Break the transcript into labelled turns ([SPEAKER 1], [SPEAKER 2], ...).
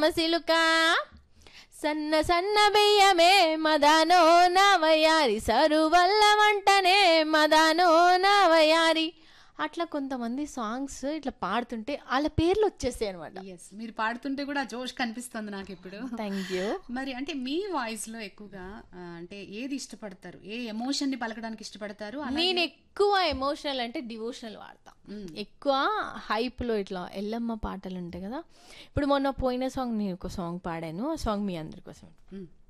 [SPEAKER 1] మసిలుక సన్న సన్న బియ్యమే మదానో నవయారి సరువల్ల వంటనే మదానో నవయారి అట్లా కొంతమంది సాంగ్స్ ఇట్లా పాడుతుంటే వాళ్ళ పేర్లు వచ్చేస్తాయి అనమాట
[SPEAKER 2] ఎస్ మీరు పాడుతుంటే కూడా ఆ జోష్ కనిపిస్తుంది నాకు ఇప్పుడు
[SPEAKER 1] థ్యాంక్ యూ
[SPEAKER 2] మరి అంటే మీ వాయిస్ లో ఎక్కువగా ఆ, అంటే ఏది ఇష్టపడతారు ఏ ఎమోషన్ ని పలకడానికి ఇష్టపడతారు అలాగే-
[SPEAKER 1] నేను ఎక్కువ ఎమోషనల్ అంటే డివోషనల్ వాడతా ఎక్కువ హైప్లో ఇట్లా ఎల్లమ్మ పాటలు ఉంటాయి కదా ఇప్పుడు మొన్న పోయిన సాంగ్ నేను ఒక సాంగ్ పాడాను ఆ సాంగ్ మీ అందరి కోసం
[SPEAKER 2] మ్మ్.